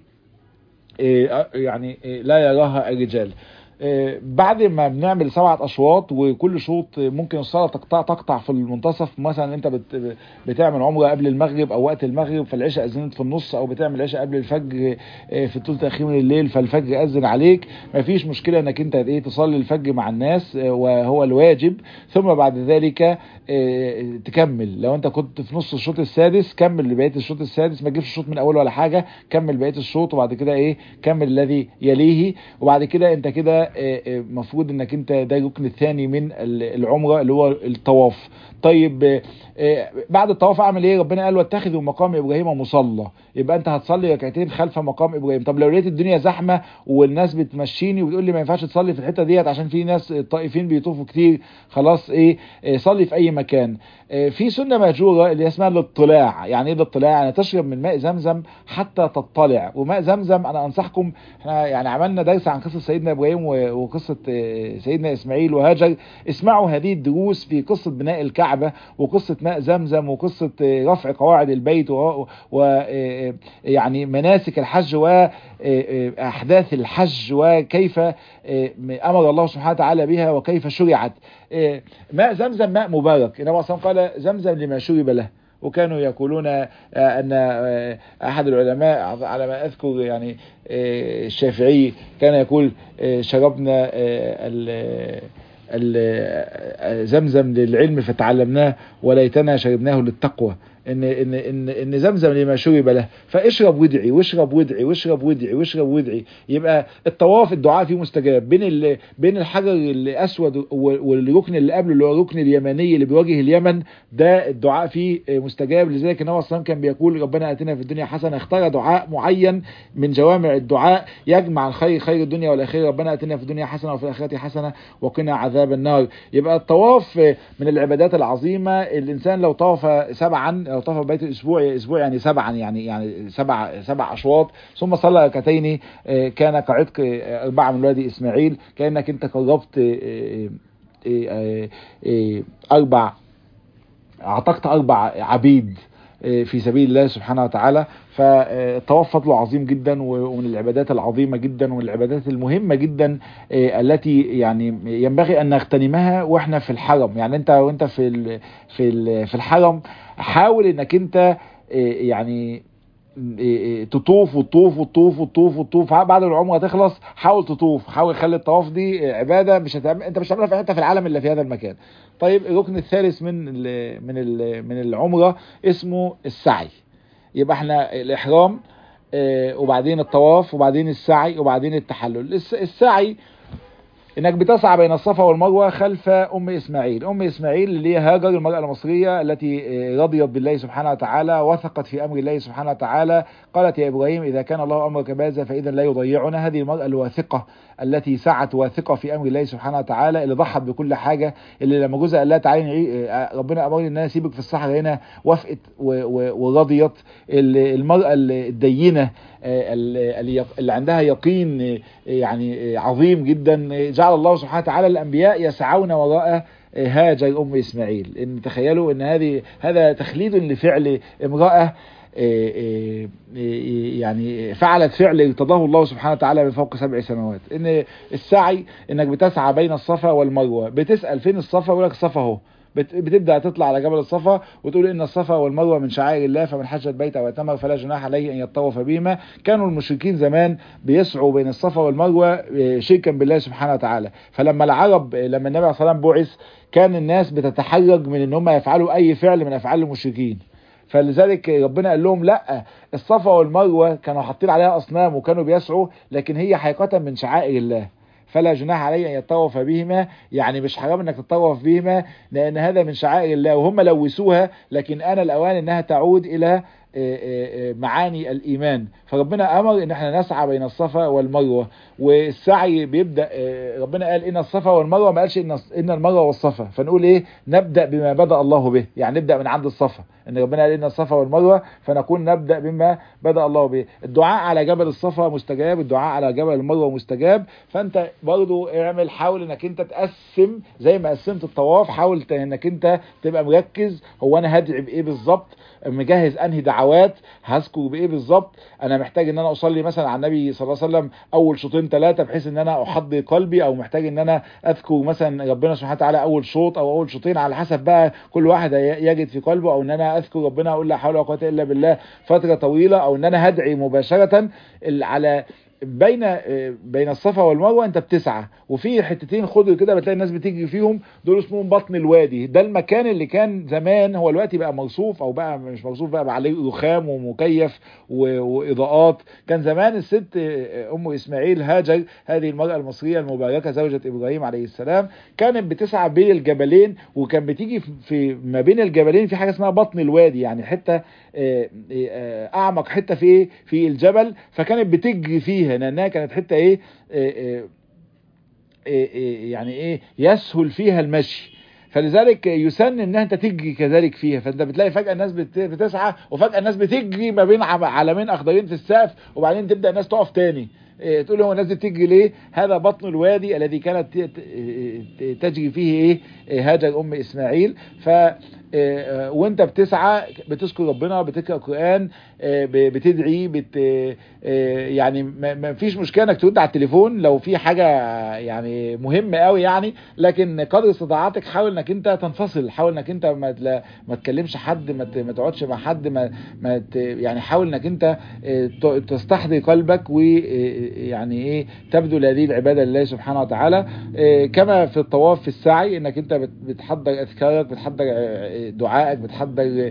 يعني لا يراها الرجال بعد ما بنعمل سبعة اشواط وكل شوط ممكن الصلاه تقطع تقطع في المنتصف مثلا انت بت بتعمل عمره قبل المغرب او وقت المغرب فالعشاء اذنت في النص او بتعمل عشاء قبل الفجر في الثلث الاخير من الليل فالفجر اذن عليك مفيش مشكله انك انت ايه تصلي الفجر مع الناس وهو الواجب ثم بعد ذلك تكمل لو انت كنت في نص الشوط السادس كمل لبقيه الشوط السادس ما تجيبش الشوط من اوله ولا حاجه كمل بقيه الشوط وبعد كده ايه كمل الذي يليه وبعد كده انت كده المفروض انك انت ده الركن الثاني من العمره اللي هو الطواف طيب بعد الطواف اعمل ايه ربنا قال واتخذوا مقام ابراهيم مصلى يبقى انت هتصلي ركعتين خلف مقام ابراهيم طب لو لقيت الدنيا زحمه والناس بتمشيني وبتقول لي ما ينفعش تصلي في الحته ديت عشان في ناس طائفين بيطوفوا كتير خلاص ايه صلي في اي مكان في سنه مهجوره اللي اسمها الاطلاع يعني ايه الاطلاع يعني تشرب من ماء زمزم حتى تطلع وماء زمزم انا انصحكم احنا يعني عملنا درس عن قصه سيدنا ابراهيم وقصه سيدنا اسماعيل وهاجر اسمعوا هذه الدروس في قصه بناء الكعبه وقصه ماء زمزم وقصه رفع قواعد البيت ويعني مناسك الحج واحداث الحج وكيف امر الله سبحانه وتعالى بها وكيف شرعت ماء زمزم ماء مبارك النبي صلى الله عليه وسلم قال زمزم لما شرب له وكانوا يقولون ان احد العلماء على ما اذكر يعني الشافعي كان يقول شربنا زمزم للعلم فتعلمناه وليتنا شربناه للتقوى ان ان ان ان زمزم لما شرب له فاشرب وادعي واشرب وادعي واشرب وادعي واشرب وادعي يبقى الطواف الدعاء فيه مستجاب بين ال... بين الحجر الاسود والركن اللي قبله اللي هو الركن اليمني اللي بيواجه اليمن ده الدعاء فيه مستجاب لذلك النبي صلى الله عليه وسلم كان بيقول ربنا اتنا في الدنيا حسنه اختار دعاء معين من جوامع الدعاء يجمع الخير خير الدنيا والاخره ربنا اتنا في الدنيا حسنه وفي الاخره حسنه وقنا عذاب النار يبقى الطواف من العبادات العظيمه الانسان لو طاف سبعا لو طاف بيت الاسبوع اسبوع يعني سبعا يعني يعني سبع سبع اشواط ثم صلى ركعتين كان كعتق اربعه من ولاد اسماعيل كانك انت قربت اربع اعتقت اربع عبيد في سبيل الله سبحانه وتعالى فالطواف فضله عظيم جدا ومن العبادات العظيمة جدا ومن العبادات المهمة جدا التي يعني ينبغي ان نغتنمها واحنا في الحرم يعني انت وانت في في في الحرم حاول انك انت يعني تطوف وتطوف وتطوف وتطوف وتطوف بعد العمره تخلص حاول تطوف حاول خلي الطواف دي عباده مش هتعمل انت مش هتعملها في حته في العالم الا في هذا المكان طيب الركن الثالث من ال من ال من العمره اسمه السعي يبقى احنا الاحرام وبعدين الطواف وبعدين السعي وبعدين التحلل السعي انك بتسعى بين الصفا والمروه خلف ام اسماعيل ام اسماعيل اللي هي هاجر المراه المصريه التي رضيت بالله سبحانه وتعالى وثقت في امر الله سبحانه وتعالى قالت يا ابراهيم اذا كان الله امرك بهذا فاذا لا يضيعنا هذه المراه الواثقه التي سعت واثقه في امر الله سبحانه وتعالى اللي ضحت بكل حاجه اللي لما جوزها قال لها تعالي ربنا امرني ان انا اسيبك في الصحراء هنا وافقت ورضيت المراه الدينه اللي عندها يقين يعني عظيم جدا جعل الله سبحانه وتعالى الانبياء يسعون وراء هاجر ام اسماعيل ان تخيلوا ان هذه هذا تخليد لفعل امراه يعني فعلت فعل ارتضاه الله سبحانه وتعالى من فوق سبع سماوات ان السعي انك بتسعى بين الصفا والمروه بتسال فين الصفا يقول لك الصفا اهو بتبدا تطلع على جبل الصفا وتقول ان الصفا والمروه من شعائر الله فمن حج البيت او اعتمر فلا جناح عليه ان يطوف بهما كانوا المشركين زمان بيسعوا بين الصفا والمروه شركا بالله سبحانه وتعالى فلما العرب لما النبي عليه الصلاه والسلام بعث كان الناس بتتحرج من ان هم يفعلوا اي فعل من افعال المشركين فلذلك ربنا قال لهم لا الصفا والمروه كانوا حاطين عليها اصنام وكانوا بيسعوا لكن هي حقيقه من شعائر الله فلا جناح عليه ان يطوف بهما يعني مش حرام انك تطوف بهما لان هذا من شعائر الله وهم لوثوها لكن انا الاوان انها تعود الى معاني الايمان فربنا امر ان احنا نسعى بين الصفا والمروه والسعي بيبدا ربنا قال ان الصفا والمروه ما قالش ان ان المروه والصفا فنقول ايه نبدا بما بدا الله به يعني نبدا من عند الصفا ان ربنا قال ان الصفا والمروه فنقول نبدا بما بدا الله به الدعاء على جبل الصفا مستجاب الدعاء على جبل المروه مستجاب فانت برضو اعمل حاول انك انت تقسم زي ما قسمت الطواف حاول انك انت تبقى مركز هو انا هدعي بايه بالظبط مجهز انهي دعوات هذكر بايه بالظبط انا محتاج ان انا اصلي مثلا على النبي صلى الله عليه وسلم اول شوطين ثلاثه بحيث ان انا احضر قلبي او محتاج ان انا اذكر مثلا ربنا سبحانه وتعالى اول شوط او اول شوطين على حسب بقى كل واحد يجد في قلبه او ان انا اذكر ربنا اقول لا حول ولا قوه الا بالله فتره طويله او ان انا هدعي مباشره على بين بين الصفا والمروه انت بتسعى وفي حتتين خضر كده بتلاقي الناس بتجري فيهم دول اسمهم بطن الوادي ده المكان اللي كان زمان هو دلوقتي بقى موصوف او بقى مش موصوف بقى, بقى عليه رخام ومكيف واضاءات كان زمان الست ام اسماعيل هاجر هذه المراه المصريه المباركه زوجة ابراهيم عليه السلام كانت بتسعى بين الجبلين وكان بتيجي في ما بين الجبلين في حاجه اسمها بطن الوادي يعني حته اعمق حته في في الجبل فكانت بتجري فيها لانها كانت حته ايه, إيه, إيه يعني ايه يسهل فيها المشي فلذلك يسن ان انت تجري كذلك فيها فانت بتلاقي فجاه الناس بتسعى وفجاه الناس بتجري ما بين علمين اخضرين في السقف وبعدين تبدا الناس تقف تاني تقول هو الناس دي بتجري ليه هذا بطن الوادي الذي كانت تجري فيه ايه هاجر ام اسماعيل ف وانت بتسعى بتذكر ربنا بتقرا قران بتدعي بت يعني ما فيش مشكله انك ترد على التليفون لو في حاجه يعني مهمه قوي يعني لكن قدر استطاعتك حاول انك انت تنفصل حاول انك انت ما ما تكلمش حد ما تقعدش مع حد ما, ما يعني حاول انك انت تستحضر قلبك ويعني ايه تبذل هذه العباده لله سبحانه وتعالى كما في الطواف في السعي انك انت بتحضر اذكارك بتحضر دعائك بتحضر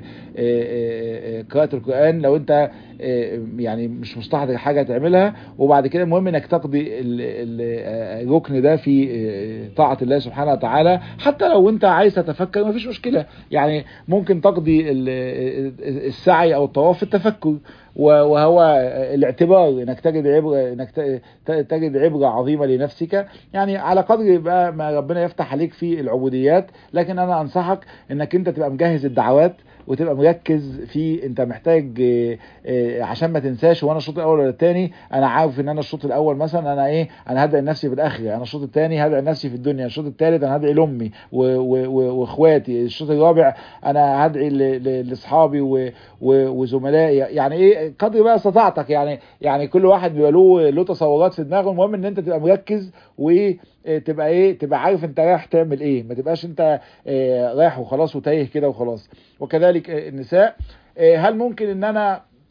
قراءة القرآن لو انت يعني مش مستحضر حاجة تعملها وبعد كده المهم انك تقضي الركن ده في طاعة الله سبحانه وتعالى حتى لو انت عايز تتفكر مفيش مشكلة يعني ممكن تقضي السعي او الطواف في التفكر وهو الاعتبار انك تجد عبره انك تجد عبره عظيمه لنفسك يعني على قدر بقى ما ربنا يفتح عليك في العبوديات لكن انا انصحك انك انت تبقى مجهز الدعوات وتبقى مركز في انت محتاج عشان ما تنساش وانا الشوط الاول ولا الثاني انا عارف ان انا الشوط الاول مثلا انا ايه انا هدعي نفسي في الاخره انا الشوط الثاني هدعي نفسي في الدنيا الشوط الثالث انا هدعي لامي واخواتي الشوط الرابع انا هدعي لاصحابي وزملائي يعني ايه قدر بقى استطاعتك يعني يعني كل واحد بيبقى له له تصورات في دماغه المهم ان انت تبقى مركز و تبقى ايه تبقى عارف انت رايح تعمل ايه ما تبقاش انت اه رايح وخلاص وتايه كده وخلاص وكذلك النساء اه هل ممكن ان انا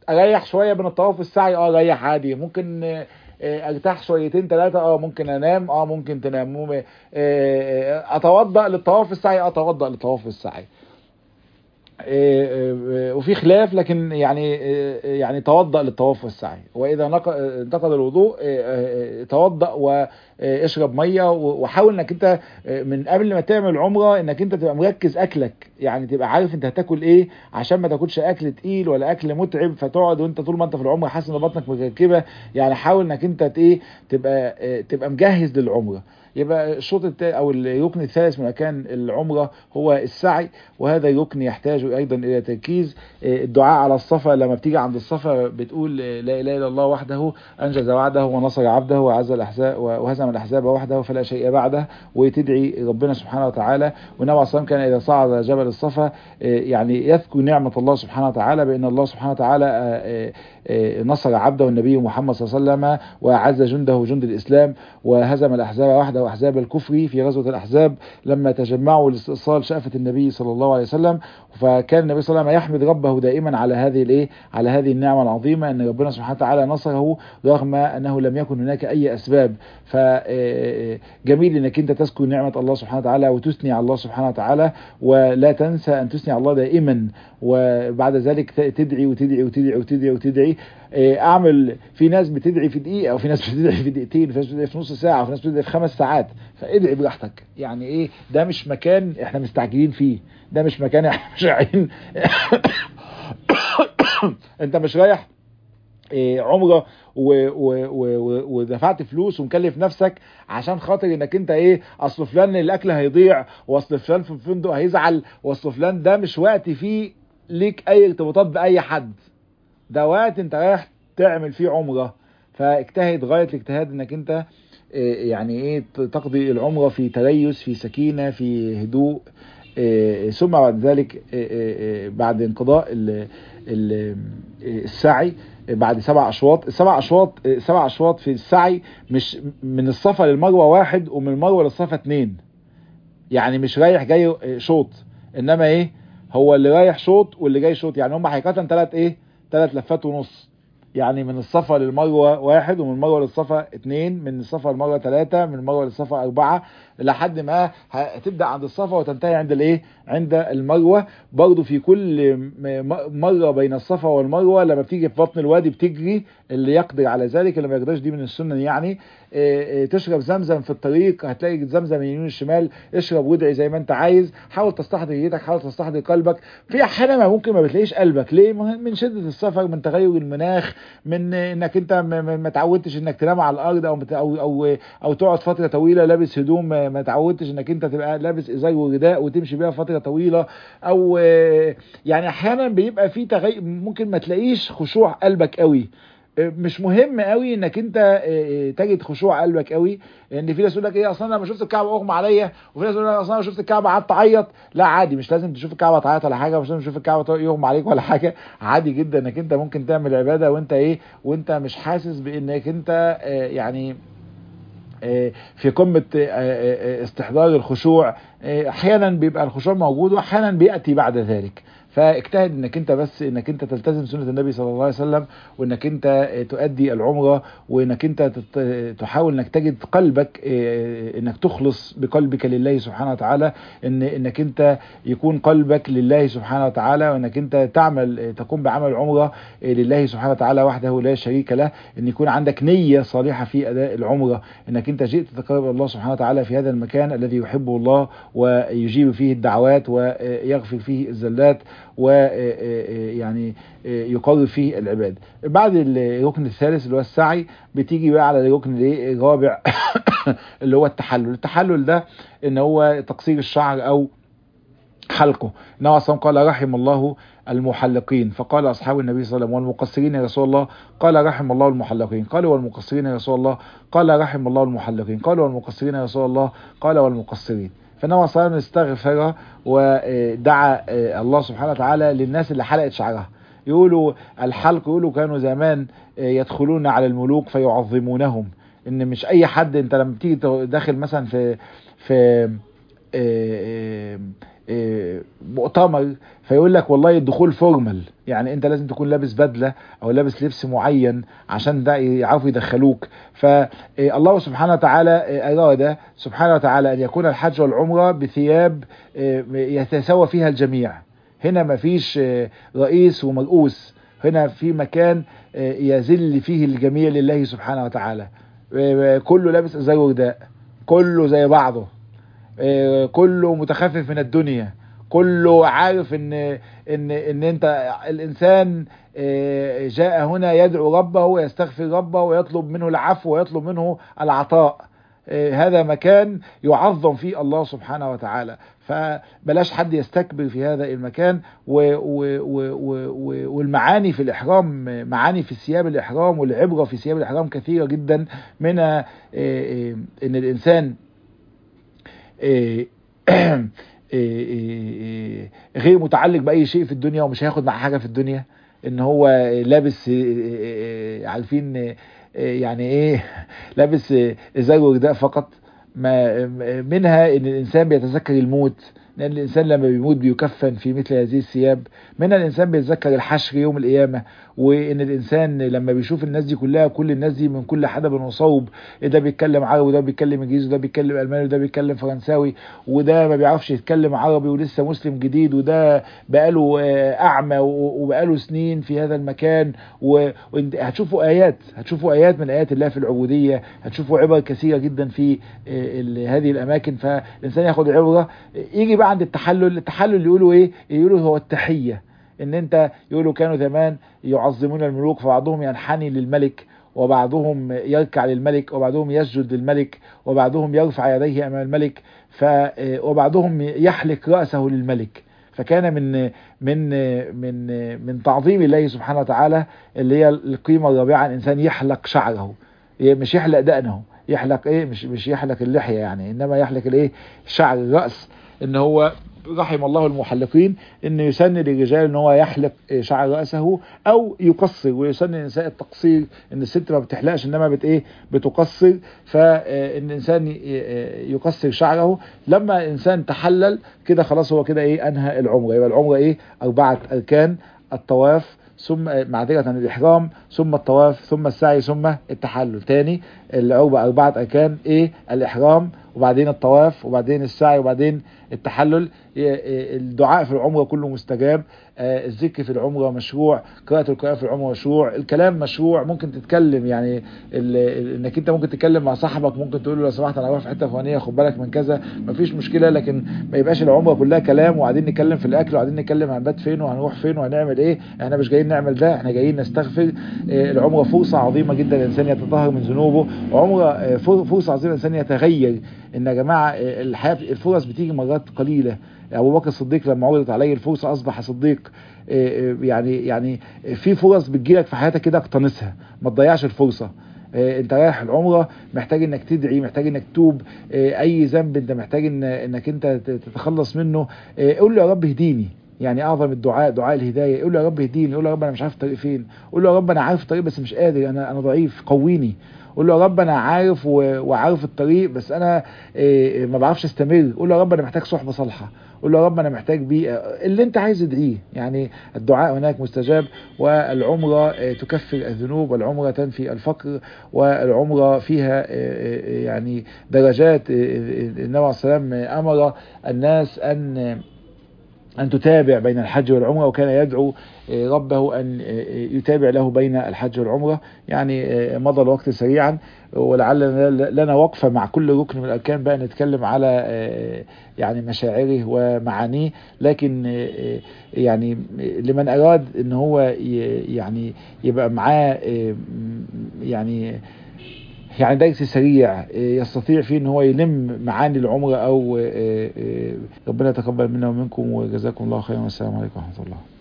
اريح شويه بين الطواف والسعي اه اريح عادي ممكن آه، آه، ارتاح شويتين ثلاثه اه ممكن انام اه ممكن تنام مم- آه، آه، اتوضا للطواف والسعي اه اتوضا للطواف والسعي آه، آه، وفي خلاف لكن يعني آه، يعني توضأ للطواف والسعي واذا نق- آه، انتقد الوضوء آه، آه، توضأ واشرب ميه و- وحاول انك انت آه، من قبل ما تعمل عمره انك انت تبقى مركز اكلك يعني تبقى عارف انت هتاكل ايه عشان ما تاكلش اكل تقيل ولا اكل متعب فتقعد وانت طول ما انت في العمره حاسس ان بطنك مركبه يعني حاول انك انت ت- ايه تبقى آه، تبقى مجهز للعمره يبقى الشوط التالي او الركن الثالث من اركان العمره هو السعي وهذا الركن يحتاج ايضا الى تركيز آه، الدعاء على الصفا لما بتيجي عند الصفا بتقول آه، لا اله الا الله وحده انجز وعده ونصر عبده وعز الاحزاب وهزم الاحزاب وحده فلا شيء بعده وتدعي ربنا سبحانه وتعالى والنبي عليه الصلاه والسلام كان اذا صعد جبل الصفا آه، يعني يذكر نعمه الله سبحانه وتعالى بان الله سبحانه وتعالى آه، آه، آه، نصر عبده النبي محمد صلى الله عليه وسلم وأعز جنده جند الإسلام وهزم الأحزاب وحده وأحزاب الكفر في غزوة الأحزاب لما تجمعوا لاستئصال شأفة النبي صلى الله عليه وسلم فكان النبي صلى الله عليه وسلم يحمد ربه دائما على هذه الايه على هذه النعمة العظيمة ان ربنا سبحانه وتعالى نصره رغم انه لم يكن هناك اي اسباب فجميل انك انت تذكر نعمة الله سبحانه وتعالى وتثني على الله سبحانه وتعالى ولا تنسى ان تثني على الله دائما وبعد ذلك تدعي وتدعي وتدعي وتدعي وتدعي إيه، اعمل في ناس بتدعي في دقيقه وفي ناس بتدعي في دقيقتين وفي ناس بتدعي في نص ساعه وفي ناس بتدعي في خمس ساعات فادعي براحتك يعني ايه ده مش مكان احنا مستعجلين فيه ده مش مكان احنا مش رايحين انت مش رايح إيه، عمره و- و- و- و- ودفعت فلوس ومكلف نفسك عشان خاطر انك انت ايه اصل فلان الاكل هيضيع واصل فلان في الفندق هيزعل واصل فلان ده مش وقت فيه ليك اي ارتباطات باي حد ده وقت انت رايح تعمل فيه عمره فاجتهد غايه الاجتهاد انك انت إيه، يعني ايه ت- تقضي العمره في تريث في سكينه في هدوء إيه، ثم بعد ذلك إيه، إيه، إيه، بعد انقضاء ال- ال- السعي بعد سبع اشواط السبع اشواط سبع اشواط في السعي مش من الصفا للمروه واحد ومن المروه للصفا اتنين يعني مش رايح جاي شوط انما ايه هو اللي رايح شوط واللي جاي شوط يعني هم حقيقه ثلاث ايه ثلاث لفات ونص يعني من الصفا للمروه واحد ومن المروه للصفا اتنين من الصفا للمروه ثلاثه من المروه للصفا اربعه لحد ما هتبدا عند الصفا وتنتهي عند الايه عند المروه برضو في كل م- م- مره بين الصفا والمروه لما بتيجي في بطن الوادي بتجري اللي يقدر على ذلك اللي ما يقدرش دي من السنن يعني إيه، إيه، تشرب زمزم في الطريق هتلاقي زمزم من اليمين والشمال اشرب وادعي زي ما انت عايز حاول تستحضر نيتك حاول تستحضر قلبك في احيانا ما ممكن ما بتلاقيش قلبك ليه من شده السفر من تغير المناخ من انك انت ما- ما ما تعودتش انك تنام على الارض او مت- او او, أو تقعد فتره طويله لابس هدوم ما ما تعودتش انك انت تبقى لابس ازاي ورداء وتمشي بيها فتره طويله او آه، يعني احيانا بيبقى في تغير ممكن ما تلاقيش خشوع قلبك قوي مش مهم قوي انك انت آه، تجد خشوع قلبك قوي لان في ناس يقول لك ايه اصلا انا لما شفت الكعبه اغمى عليا وفي ناس يقول لك اصلا انا شفت الكعبه قعدت اعيط لا عادي مش لازم تشوف الكعبه تعيط ولا حاجه مش لازم تشوف الكعبه يغمى عليك ولا حاجه عادي جدا انك انت ممكن تعمل عباده وانت ايه وانت مش حاسس بانك انت آه، يعني آه، في قمة آه، آه، استحضار الخشوع آه، احيانا بيبقى الخشوع موجود واحيانا بياتي بعد ذلك فاجتهد انك انت بس انك انت تلتزم سنه النبي صلى الله عليه وسلم وانك انت آه، تؤدي العمره وانك انت تت- تحاول انك تجد قلبك آه، انك تخلص بقلبك لله سبحانه وتعالى ان انك انت يكون قلبك لله سبحانه وتعالى وانك انت تعمل آه، تقوم بعمل عمره آه، لله سبحانه وتعالى وحده لا شريك له ان يكون عندك نيه صالحه في اداء العمره انك انت جئت تتقرب الله سبحانه وتعالى في هذا المكان الذي يحبه الله ويجيب فيه الدعوات ويغفر فيه الزلات ويعني يقرب فيه العباد بعد الركن الثالث اللي هو السعي بتيجي بقى على الركن الايه الرابع اللي هو التحلل التحلل ده ان هو تقصير الشعر او حلقه النبي صلى الله عليه وسلم قال رحم الله المحلقين فقال اصحاب النبي صلى الله عليه وسلم والمقصرين يا رسول الله قال رحم الله المحلقين قالوا والمقصرين يا رسول الله قال رحم الله المحلقين قالوا والمقصرين يا رسول الله قال والمقصرين فالنبي صلى الله عليه وسلم استغفر ودعا الله سبحانه وتعالى للناس اللي حلقت شعرها يقولوا الحلق يقولوا كانوا زمان يدخلون على الملوك فيعظمونهم ان مش اي حد انت لما بتيجي داخل مثلا في في آه، آه، مؤتمر فيقول لك والله الدخول فورمال يعني انت لازم تكون لابس بدله او لابس لبس معين عشان ده يعرفوا يدخلوك فالله سبحانه وتعالى اراد سبحانه وتعالى ان يكون الحج والعمره بثياب آه، يتساوى فيها الجميع هنا مفيش آه، رئيس ومرؤوس هنا في مكان آه، يذل فيه الجميع لله سبحانه وتعالى آه، كله لابس ازاي ورداء كله زي بعضه آه، كله متخفف من الدنيا كله عارف ان ان ان انت الانسان آه، جاء هنا يدعو ربه ويستغفر ربه ويطلب منه العفو ويطلب منه العطاء آه، هذا مكان يعظم فيه الله سبحانه وتعالى فبلاش حد يستكبر في هذا المكان و و و و و والمعاني في الإحرام معاني في ثياب الإحرام والعبرة في ثياب الإحرام كثيرة جدا منها آه، آه، إن الإنسان آه، آه، آه، غير متعلق بأي شيء في الدنيا ومش هياخد معاه حاجة في الدنيا ان هو لابس آه، آه، عارفين آه، يعني ايه لابس آه، ازاي ورداء فقط ما منها ان الانسان بيتذكر الموت لان الانسان لما بيموت بيكفن في مثل هذه الثياب منها الانسان بيتذكر الحشر يوم القيامه وان الانسان لما بيشوف الناس دي كلها كل الناس دي من كل حدب وصوب ده بيتكلم عربي وده بيتكلم انجليزي وده بيتكلم الماني وده بيتكلم فرنساوي وده ما بيعرفش يتكلم عربي ولسه مسلم جديد وده بقاله آه، اعمى و- وبقاله سنين في هذا المكان و- وانت هتشوفوا ايات هتشوفوا ايات من ايات الله في العبوديه هتشوفوا عبر كثيره جدا في آه، ال- هذه الاماكن فالانسان ياخد عبره يجي بقى عند التحلل التحلل يقولوا ايه يقولوا هو التحيه ان انت يقولوا كانوا زمان يعظمون الملوك فبعضهم ينحني للملك وبعضهم يركع للملك وبعضهم يسجد للملك وبعضهم يرفع يديه امام الملك ف وبعضهم يحلق راسه للملك فكان من من من من تعظيم الله سبحانه وتعالى اللي هي القيمه الرابعه الانسان يحلق شعره مش يحلق دقنه يحلق ايه مش مش يحلق اللحيه يعني انما يحلق الايه شعر الراس ان هو رحم الله المحلقين ان يسن للرجال ان هو يحلق شعر راسه او يقصر ويسن للنساء التقصير ان الست ما بتحلقش انما بت ايه بتقصر فان الانسان ي- يقصر شعره لما الانسان تحلل كده خلاص هو كده ايه انهى العمره يبقى العمره ايه اربعه اركان الطواف ثم معذرة الإحرام ثم الطواف ثم السعي ثم التحلل تاني العربة أربعة أركان إيه الإحرام وبعدين الطواف وبعدين السعي وبعدين التحلل ي- الدعاء في العمرة كله مستجاب آه، الذكر في العمرة مشروع قراءة القرآن في العمرة مشروع الكلام مشروع ممكن تتكلم يعني ال- ال- انك انت ممكن تتكلم مع صاحبك ممكن تقول له لو سمحت انا رايح في حته فلانيه خد بالك من كذا مفيش مشكله لكن ما يبقاش العمره كلها كلام وقاعدين نتكلم في الاكل وقاعدين نتكلم هنبات فين وهنروح فين وهنعمل ايه احنا مش جايين نعمل ده احنا جايين نستغفر آه، العمره فرصه عظيمه جدا الانسان يتطهر من ذنوبه وعمره آه، فر- فرصه عظيمه الانسان يتغير ان يا جماعه آه، الحياه الفرص بتيجي مرات قليله ابو بكر الصديق لما عرضت عليه الفرصه اصبح صديق آه، آه، يعني يعني في فرص بتجيلك في حياتك كده اقتنصها ما تضيعش الفرصه آه، انت رايح العمره محتاج انك تدعي محتاج انك تتوب آه، اي ذنب انت محتاج إن انك انت ت- تتخلص منه آه، قول له يا رب اهديني يعني اعظم الدعاء دعاء الهدايه قول له يا رب اهديني قول له يا رب انا مش عارف الطريق فين قول له يا رب انا عارف الطريق بس مش قادر انا انا ضعيف قويني قول له يا رب انا عارف و- وعارف الطريق بس انا آه، ما بعرفش استمر قول له يا رب انا محتاج صحبه صالحه قول له يا رب انا محتاج بيئه اللي انت عايز ادعيه يعني الدعاء هناك مستجاب والعمره آه، تكفر الذنوب والعمره تنفي الفقر والعمره فيها آه، آه، يعني درجات آه، آه، النبي عليه الصلاه والسلام امر الناس ان أن تتابع بين الحج والعمرة وكان يدعو آه، ربه أن آه، يتابع له بين الحج والعمرة يعني آه، مضى الوقت سريعا ولعل لنا وقفة مع كل ركن من الأركان بقى نتكلم على آه، يعني مشاعره ومعانيه لكن آه، آه، يعني لمن أراد أن هو ي- يعني يبقى معاه آه، يعني يعني درس سريع آه، يستطيع فيه ان هو يلم معاني العمره او آه، آه، ربنا يتقبل منا ومنكم وجزاكم الله خيرا والسلام عليكم ورحمه الله